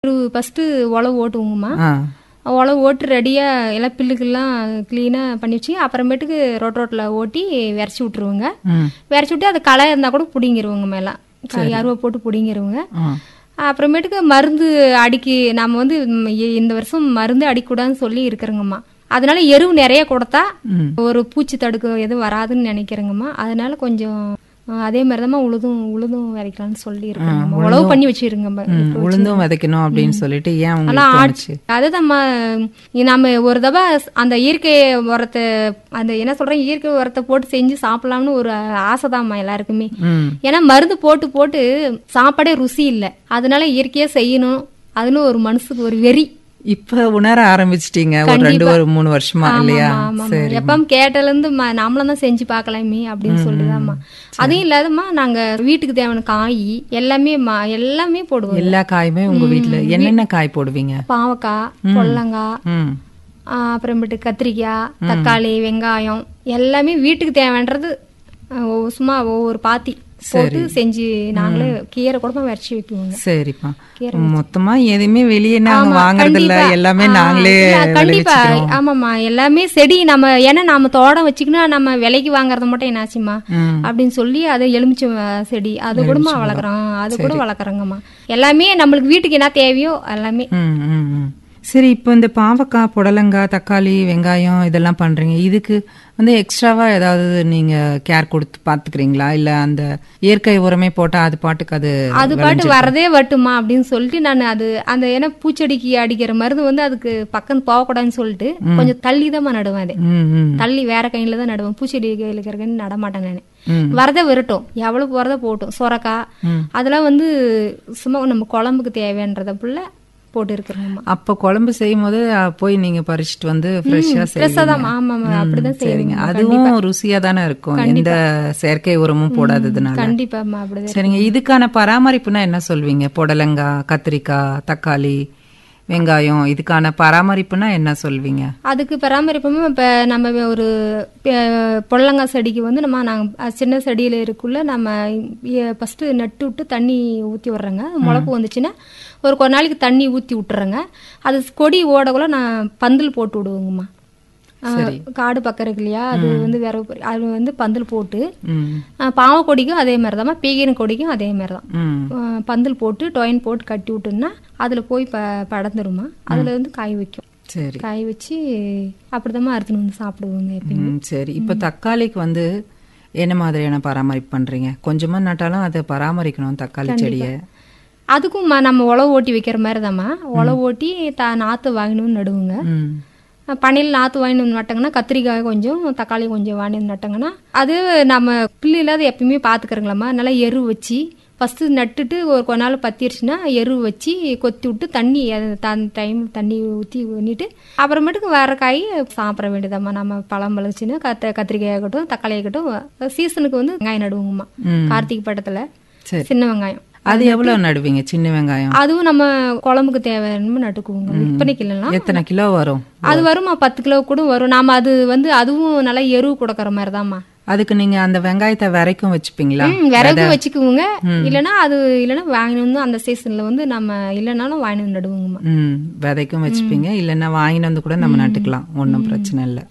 ஒரு ஃபஸ்ட்டு உழவு ஓட்டுவோங்கம்மா ஆ உழவு ஓட்டு ரெடியாக எல்லாம் பில்லுக்கெல்லாம் க்ளீனாக பண்ணி வச்சு அப்புறமேட்டுக்கு ரோட் ரோட்டில் ஓட்டி விரைச்சி விட்ருவோங்க ம் விரைச்சி விட்டு அது களை இருந்தால் கூட பிடிங்கிருவோங்க மேலே அருவா போட்டு பிடிங்கிருவோங்க ஆ அப்புறமேட்டுக்கு மருந்து அடிக்கி நம்ம வந்து ம், இ- இந்த வருஷம் மருந்து அடிக்கக்கூடாதுன்னு சொல்லி இருக்கிறோங்கம்மா அதனால எருவு நிறைய கொடுத்தா ம் ஒரு பூச்சி தடுக்க எதுவும் வராதுன்னு நினைக்கிறேங்கம்மா அதனால கொஞ்சம் அ, அதே மாதிரி தான் உழுதும் உழுதும் விதைக்கலாம்னு சொல்லி இருக்கிறேங்கம்மா உழவு பண்ணி வச்சிருங்கம்மா ம், உளுந்தும் விதைக்கணும் அப்படின்னு சொல்லிட்டு ஏன் ஆனா உங்களுக்கு ஆட்- தோணுச்சு அதுதான்மா இ- நம்ம ஒரு தடவை அந்த இயற்கை உரத்தை அந்த என்ன சொல்றேன் இயற்கை உரத்தை போட்டு செஞ்சு சாப்பிடலாம்னு ஒரு ஆசைதாம்மா எல்லாருக்குமே ம் ஏன்னா மருந்து போட்டு போட்டு சாப்பாடே ருசி இல்லை அதனால இயற்கையா செய்யணும் அதுன்னு ஒரு மனசுக்கு ஒரு வெறி இப்ப உணர ஆரம்பிச்சிட்டீங்க ஒரு ரெண்டு ஒரு மூணு வருஷமா இல்லையா சரி எப்பவும் கேட்டல இருந்து ம- நாமளும் தான் செஞ்சு பார்க்கலாமே அப்படின்னு சொல்லிதாம்மா அதுவும் இல்லாதம்மா நாங்க வீட்டுக்கு தேவையான காய் எல்லாமே ம- எல்லாமே போடுவோம் எல்லா காயுமே உங்க வீட்ல என்னென்ன காய் போடுவீங்க பாவக்காய் பொல்லங்காய் ம் ஆ, அப்புறமேட்டு கத்திரிக்காய் தக்காளி வெங்காயம் எல்லாமே வீட்டுக்கு தேவைன்றது ஆ, ஒவ்வொரு- சும்மா ஒவ்வொரு பாத்தி போட்டு செஞ்சு நாங்களே கீரை கூட வரைச்சி வைக்குவோங்க சரிப்பா மொத்தமா எதுவுமே வெளியே நாங்க வாங்குறது இல்ல கண்டிப்பா. எல்லாமே ஆ, நாங்களே இல்ல, கண்டிப்பா விளைவிச்சுக்கிறோம் ஆமாம்மா எல்லாமே செடி நம்ம ஏன்னா நம்ம தோட்டம் வச்சுக்கினா நம்ம விலைக்கு வாங்குறது மட்டும் என்னாச்சுமா ம் அப்படின்னு சொல்லி அது எலுமிச்சை அஹ், செடி அது கூட வளர்க்குறோம் அது கூட வளர்க்குறோங்கம்மா எல்லாமே நம்மளுக்கு வீட்டுக்கு என்ன தேவையோ எல்லாமே ம், ம், ம். சரி இப்போ இந்த பாவக்காய் புடலங்காய் தக்காளி வெங்காயம் இதெல்லாம் பண்றீங்க இதுக்கு வந்து எக்ஸ்ட்ராவா ஏதாவது நீங்க கேர் கொடுத்து பாத்துக்கிறீங்களா இல்ல அந்த இயற்கை உரமே போட்டா அது பாட்டுக்கு அது அது பாட்டு வரதே வட்டுமா அப்படின்னு சொல்லிட்டு நான் அது அந்த ஏன்னா பூச்செடிக்கு அடிக்கிற மருந்து வந்து அதுக்கு பக்கம் போகக்கூடாதுன்னு சொல்லிட்டு கொஞ்சம் தள்ளி தான் நடுவேன் அது ம், ம், தள்ளி வேற கையில தான் நடுவேன் பூச்செடி கையில் இருக்கிற நட மாட்டேன் நான் ம். வரதை விரட்டும் எவ்வளவு வரதை போட்டும் சொரக்காய் ம். அதெல்லாம் வந்து சும்மா நம்ம குழம்புக்கு தேவைன்றத புள்ள போட்டு இருக்கிறோம்மா அப்ப குழம்பு செய்யும் போது அஹ், போய் நீங்க பறிச்சுட்டு வந்து ஃப்ரெஷ்ஷா ஃப்ரெஷ்ஷாக தான் செய்வீங்க ஆமாம் அப்படிதான் சரிங்க செய்வீங்க அதுவும் ருசியா தானே இருக்கும் எந்த செயற்கை உரமும் போடாததுனால கண்டிப்பாம்மா அப்படிதான் சரிங்க இதுக்கான பராமரிப்புனா என்ன சொல்வீங்க புடலங்காய் கத்திரிக்காய் தக்காளி வெங்காயம் இதுக்கான பராமரிப்புனா என்ன சொல்வீங்க அதுக்கு பராமரிப்புமே இப்போ நம்ம ஒரு அஹ், புடலங்காய் செடிக்கு வந்து நம்ம நாங்கள் சின்ன செடியில் இருக்குள்ள நம்ம ஃபஸ்ட்டு நட்டு விட்டு தண்ணி ஊற்றி விட்றேங்க முளப்பு வந்துச்சுன்னா ஒரு கொஞ்ச நாளைக்கு தண்ணி ஊற்றி விட்டுறேங்க அது கொடி ஓடக்குள்ள நான் பந்தல் போட்டு விடுவோங்கம்மா அஹ், காடு பக்கம் இருக்கு இல்லையா அது வந்து வேற ஒரு- அது வந்து பந்தல் போட்டு ம் அஹ், பாவ கொடிக்கும் அதே மாதிரி தான்மா பீகின கொடிக்கும் அதே மாதிரி தான் ம் அஹ், பந்தல் போட்டு டொயின் போட்டு கட்டி விட்டோம்னா அதில் போய் ப படந்துருமா அதில் வந்து காய் வைக்கும் சரி காய வச்சு அப்படிதாம்மா அறுத்துன்னு வந்து சாப்பிடுவோங்க எப்பயும் ம் சரி இப்போ தக்காளிக்கு வந்து என்ன மாதிரியான பராமரிப்பு பண்றீங்க கொஞ்சமா நட்டாலும் அதை பராமரிக்கணும் தக்காளி செடியை அதுக்கும் ம- நம்ம உழவு ஓட்டி வைக்கிற மாதிரி தாம்மா உழவு ஓட்டி த நாற்று வாங்கினு நடுவுங்க ம் பனையில் நாற்று வாங்கிட்டு வந்து நட்டாங்கன்னா கத்திரிக்காய் கொஞ்சம் தக்காளி கொஞ்சம் வாங்கி வந்து நட்டாங்கன்னா அது நம்ம பில்லு இல்லாத எப்பயுமே பார்த்துக்கிறோங்களாம்மா நல்லா எரு வச்சு ஃபஸ்ட்டு நட்டுட்டு ஒரு கொஞ்ச நாள் பத்திருச்சுன்னா எரு வச்சு கொத்தி விட்டு தண்ணி அந்த டைம் தண்ணி ஊற்றி பண்ணிட்டு அப்புறமேட்டுக்கு வர காய் சாப்பிட வேண்டியதாம்மா நம்ம பழம் பழச்சுன்னா கத்த கத்திரிக்காய் ஆகட்டும் தக்காளி ஆகட்டும் சீசனுக்கு வந்து வெங்காயம் நடுவோங்கம்மா ம். கார்த்திகை பட்டத்தில் சரி சின்ன வெங்காயம் அது எவ்வளவு நடுவீங்க சின்ன வெங்காயம் அதுவும் நம்ம குழம்புக்கு தேவையான நட்டுக்குவோங்க விற்பனைக்கு இல்லைன்னா எத்தனை கிலோ வரும் அது வருமா பத்து கிலோ கூட வரும் நாம அது வந்து அதுவும் நல்லா எருவு கொடுக்கற மாதிரி தான்மா அதுக்கு நீங்க அந்த வெங்காயத்தை வரைக்கும் வச்சுப்பீங்களா ம், விறகு வச்சுக்குவோங்க இல்லைன்னா அது இல்லைன்னா வாங்கிட்டு வந்து அந்த சீசன்ல வந்து நம்ம இல்லைனாலும் வாங்கிட்டு வந்து நடுவோங்கம்மா ம் விதைக்கும் வச்சுப்பீங்க இல்லைன்னா வாங்கிட்டு வந்து கூட நம்ம நட்டுக்கலாம் ஒன்றும் பிரச்சனை இல்லை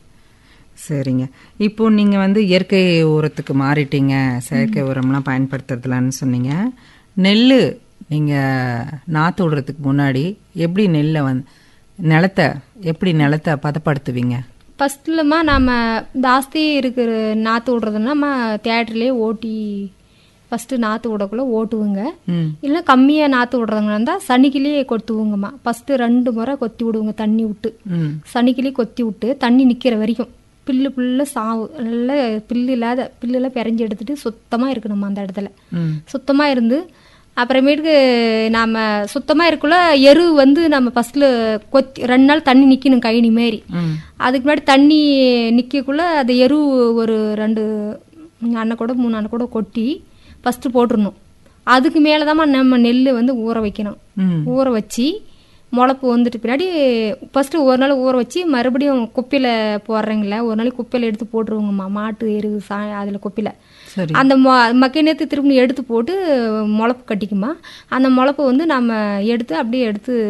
சரிங்க இப்போ நீங்க வந்து இயற்கை உரத்துக்கு மாறிட்டீங்க செயற்கை உரம்லாம் பயன்படுத்துறதுலான்னு சொன்னீங்க நெல் நீங்க நாத்து விடுறதுக்கு முன்னாடி எப்படி நெல்லை வந்து நிலத்தை எப்படி நிலத்தை பதப்படுத்துவீங்க ஃபர்ஸ்ட்லமா நம்ம ஜாஸ்தி இருக்கிற நாற்று விடுறதுன்னா நம்ம தேட்டர்லேயே ஓட்டி ஃபர்ஸ்ட் நாற்று விடக்குள்ள ஓட்டுவோங்க ம் இல்லை கம்மியாக நாற்று விடுறதுங்க இருந்தால் சனிக்கிலேயே கொத்துவோங்கம்மா ஃபர்ஸ்ட் ரெண்டு முறை கொத்தி விடுவோங்க தண்ணி விட்டு ம் சனிக்கிளி கொத்தி விட்டு தண்ணி நிற்கிற வரைக்கும் பில்லு புல்ல சாவு நல்ல பில்லு இல்லாத பில்லுலாம் பிறஞ்சி எடுத்துட்டு சுத்தமாக இருக்கணுமா அந்த இடத்துல ம் சுத்தமாக இருந்து அப்புறமேட்டுக்கு நாம் சுத்தமாக இருக்குள்ள எரு வந்து நம்ம ஃபஸ்ட்டில் கொத்தி ரெண்டு நாள் தண்ணி நிற்கணும் கைனி மாரி ம் அதுக்கு முன்னாடி தண்ணி நிற்கக்குள்ள அந்த எரு ஒரு ரெண்டு அண்ணன் கூட மூணு அண்ணன் கூட கொட்டி ஃபஸ்ட்டு போட்டுடணும் அதுக்கு மேலே தான் நம்ம நெல் வந்து ஊற வைக்கணும் ம் ஊற வச்சு முளப்பு வந்துட்டு பின்னாடி ஃபஸ்ட்டு ஒரு நாள் ஊற வச்சு மறுபடியும் குப்பையில் போடுறீங்கள ஒரு நாளைக்கு குப்பையில் எடுத்து போட்டுருவோங்கம்மா மாட்டு எரு சா அதில் குப்பையில் சரி அந்த மொ மக்கை நேற்று திரும்பி எடுத்து போட்டு முளப்பு கட்டிக்குமா அந்த முளப்பை வந்து நம்ம எடுத்து அப்படியே எடுத்து